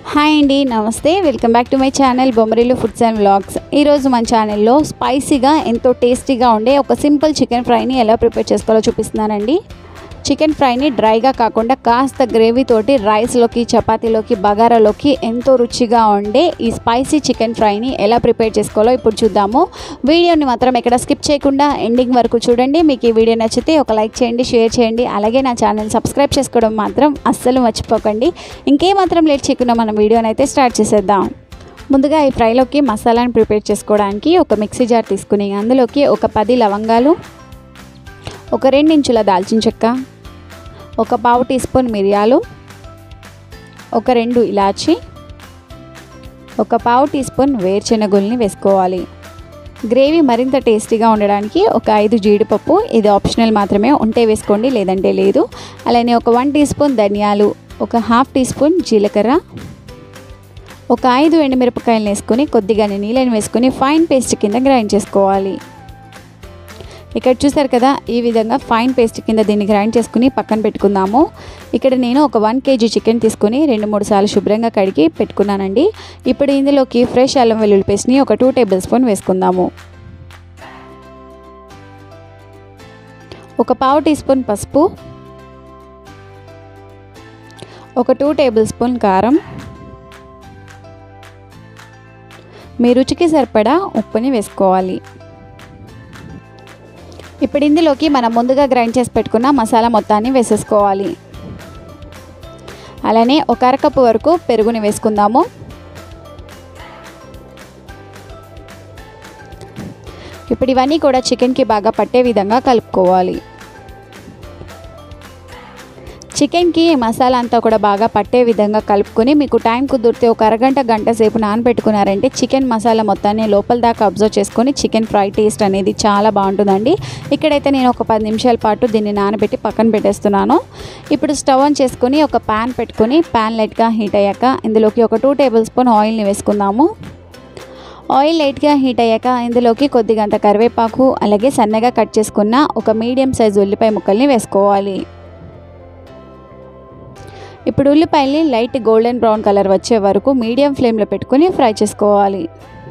hi అండి నమస్తే welcome back to my channel Bommarillu foods and vlogs ఈరోజు మన ఛానల్లో స్పైసీగా ఎంతో టేస్టీగా ఉండే ఒక సింపుల్ చికెన్ ఫ్రైని ఎలా ప్రిపేర్ చేసుకోవాలో చూపిస్తున్నానండి చికెన్ ఫ్రైని డ్రైగా కాకుండా కాస్త గ్రేవీ తోటి రైస్లోకి చపాతీలోకి బగారాలోకి ఎంతో రుచిగా ఉండే ఈ స్పైసీ చికెన్ ఫ్రైని ఎలా ప్రిపేర్ చేసుకోవాలో ఇప్పుడు చూద్దాము వీడియోని మాత్రం ఎక్కడ స్కిప్ చేయకుండా ఎండింగ్ వరకు చూడండి మీకు ఈ వీడియో నచ్చితే ఒక లైక్ చేయండి షేర్ చేయండి అలాగే నా ఛానల్ సబ్స్క్రైబ్ చేసుకోవడం మాత్రం అస్సలు మర్చిపోకండి ఇంకేమాత్రం లేట్ చేయకుండా మనం వీడియోని అయితే స్టార్ట్ చేసేద్దాం ముందుగా ఈ ఫ్రైలోకి మసాలాని ప్రిపేర్ చేసుకోవడానికి ఒక మిక్సీ జార్ తీసుకుని అందులోకి ఒక పది లవంగాలు ఒక రెండించుల దాల్చిన చెక్క ఒక పావు టీ స్పూన్ మిరియాలు ఒక రెండు ఇలాచి ఒక పావు టీ స్పూన్ వేరుశెనగుల్ని వేసుకోవాలి గ్రేవీ మరింత టేస్టీగా ఉండడానికి ఒక ఐదు జీడిపప్పు ఇది ఆప్షనల్ మాత్రమే ఉంటే వేసుకోండి లేదంటే లేదు అలానే ఒక వన్ టీ స్పూన్ ధనియాలు ఒక హాఫ్ టీ స్పూన్ జీలకర్ర ఒక ఐదు ఎండుమిరపకాయలు వేసుకొని కొద్దిగా నీళ్ళని వేసుకొని ఫైన్ పేస్ట్ కింద గ్రైండ్ చేసుకోవాలి ఇక్కడ చూసారు కదా ఈ విధంగా ఫైన్ పేస్ట్ కింద దీన్ని గ్రైండ్ చేసుకుని పక్కన పెట్టుకుందాము ఇక్కడ నేను ఒక వన్ కేజీ చికెన్ తీసుకుని రెండు మూడు సార్లు శుభ్రంగా కడిగి పెట్టుకున్నానండి ఇప్పుడు ఇందులోకి ఫ్రెష్ అల్లం వెల్లుల్లి పేస్ట్ని ఒక టూ టేబుల్ స్పూన్ వేసుకుందాము ఒక పావు టీ స్పూన్ పసుపు ఒక టూ టేబుల్ స్పూన్ కారం మీ రుచికి సరిపడా ఉప్పుని వేసుకోవాలి ఇప్పుడు ఇందులోకి మనం ముందుగా గ్రైండ్ చేసి పెట్టుకున్న మసాలా మొత్తాన్ని వేసేసుకోవాలి అలానే ఒక అరకప్పు వరకు పెరుగుని వేసుకుందాము ఇప్పుడు ఇవన్నీ కూడా చికెన్కి బాగా పట్టే విధంగా కలుపుకోవాలి చికెన్కి మసాలా అంతా కూడా బాగా పట్టే విధంగా కలుపుకొని మీకు టైం కుదిరితే ఒక అరగంట గంట సేపు నానబెట్టుకున్నారంటే చికెన్ మసాలా మొత్తాన్ని లోపల దాకా అబ్జర్వ్ చేసుకొని చికెన్ ఫ్రై టేస్ట్ అనేది చాలా బాగుంటుందండి ఇక్కడైతే నేను ఒక పది నిమిషాల పాటు దీన్ని నానబెట్టి పక్కన పెట్టేస్తున్నాను ఇప్పుడు స్టవ్ ఆన్ చేసుకొని ఒక ప్యాన్ పెట్టుకొని ప్యాన్ లైట్గా హీట్ అయ్యాక ఇందులోకి ఒక టూ టేబుల్ స్పూన్ ఆయిల్ని వేసుకుందాము ఆయిల్ లైట్గా హీట్ అయ్యాక ఇందులోకి కొద్దిగంత కరివేపాకు అలాగే సన్నగా కట్ చేసుకున్న ఒక మీడియం సైజు ఉల్లిపాయ ముక్కల్ని వేసుకోవాలి ఇప్పుడు ఉల్లిపాయల్ని లైట్ గోల్డెన్ బ్రౌన్ కలర్ వచ్చే వరకు మీడియం ఫ్లేమ్లో పెట్టుకుని ఫ్రై చేసుకోవాలి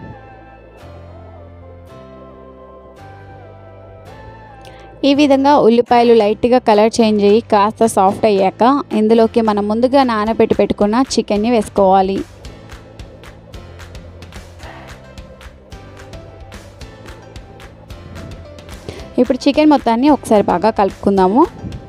ఈ విధంగా ఉల్లిపాయలు లైట్గా కలర్ చేంజ్ అయ్యి కాస్త సాఫ్ట్ అయ్యాక ఇందులోకి మనం ముందుగా నానబెట్టి పెట్టుకున్న చికెన్ని వేసుకోవాలి ఇప్పుడు చికెన్ మొత్తాన్ని ఒకసారి బాగా కలుపుకుందాము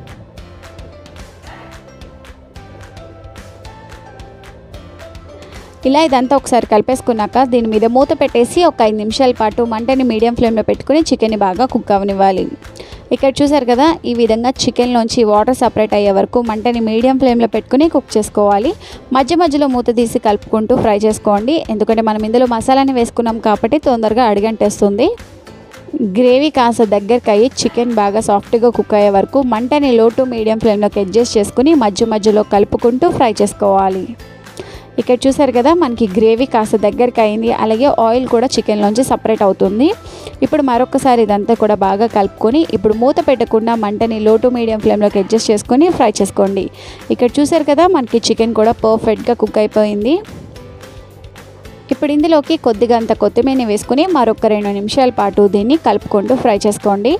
ఇలా ఇదంతా ఒకసారి కలిపేసుకున్నాక దీని మీద మూత పెట్టేసి ఒక ఐదు నిమిషాల పాటు మంటని మీడియం ఫ్లేమ్లో పెట్టుకుని చికెన్ని బాగా కుక్ అవనివ్వాలి ఇక్కడ చూసారు కదా ఈ విధంగా చికెన్లోంచి వాటర్ సపరేట్ అయ్యే వరకు మంటని మీడియం ఫ్లేమ్లో పెట్టుకుని కుక్ చేసుకోవాలి మధ్య మధ్యలో మూత తీసి కలుపుకుంటూ ఫ్రై చేసుకోండి ఎందుకంటే మనం ఇందులో మసాలాని వేసుకున్నాం కాబట్టి తొందరగా అడిగంటేస్తుంది గ్రేవీ కాస్త దగ్గరికి అయ్యి చికెన్ బాగా సాఫ్ట్గా కుక్ అయ్యే వరకు మంటని లో టు మీడియం ఫ్లేమ్లోకి అడ్జస్ట్ చేసుకుని మధ్య మధ్యలో కలుపుకుంటూ ఫ్రై చేసుకోవాలి ఇక్కడ చూసారు కదా మనకి గ్రేవీ కాస్త దగ్గరికి అయింది అలాగే ఆయిల్ కూడా చికెన్లోంచి సపరేట్ అవుతుంది ఇప్పుడు మరొకసారి ఇదంతా కూడా బాగా కలుపుకొని ఇప్పుడు మూత పెట్టకుండా మంటని లో టు మీడియం ఫ్లేమ్లోకి అడ్జస్ట్ చేసుకొని ఫ్రై చేసుకోండి ఇక్కడ చూసారు కదా మనకి చికెన్ కూడా పర్ఫెక్ట్గా కుక్ అయిపోయింది ఇప్పుడు ఇందులోకి కొద్దిగా అంత కొత్తిమీర వేసుకుని మరొక రెండు నిమిషాల పాటు దీన్ని కలుపుకుంటూ ఫ్రై చేసుకోండి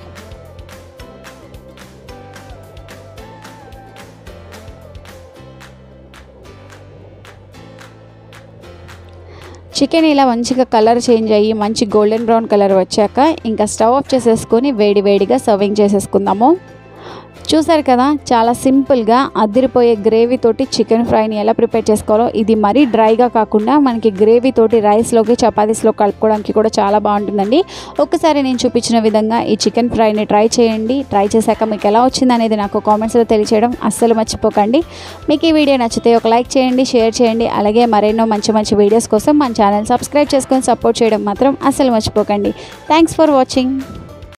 చికెన్ ఇలా మంచిగా కలర్ చేంజ్ అయ్యి మంచి గోల్డెన్ బ్రౌన్ కలర్ వచ్చాక ఇంకా స్టవ్ ఆఫ్ చేసేసుకొని వేడి వేడిగా సర్వింగ్ చేసేసుకుందాము చూసారు కదా చాలా సింపుల్గా అదిరిపోయే గ్రేవీ తోటి చికెన్ ఫ్రైని ఎలా ప్రిపేర్ చేసుకోవాలో ఇది మరీ డ్రైగా కాకుండా మనకి గ్రేవీ తోటి రైస్లోకి చపాతీస్లో కలుపుకోవడానికి కూడా చాలా బాగుంటుందండి ఒక్కసారి నేను చూపించిన విధంగా ఈ చికెన్ ఫ్రైని ట్రై చేయండి ట్రై చేశాక మీకు ఎలా వచ్చింది అనేది నాకు కామెంట్స్లో తెలియచేయడం అస్సలు మర్చిపోకండి మీకు ఈ వీడియో నచ్చితే ఒక లైక్ చేయండి షేర్ చేయండి అలాగే మరెన్నో మంచి మంచి వీడియోస్ కోసం మన ఛానల్ సబ్స్క్రైబ్ చేసుకొని సపోర్ట్ చేయడం మాత్రం అస్సలు మర్చిపోకండి థ్యాంక్స్ ఫర్ వాచింగ్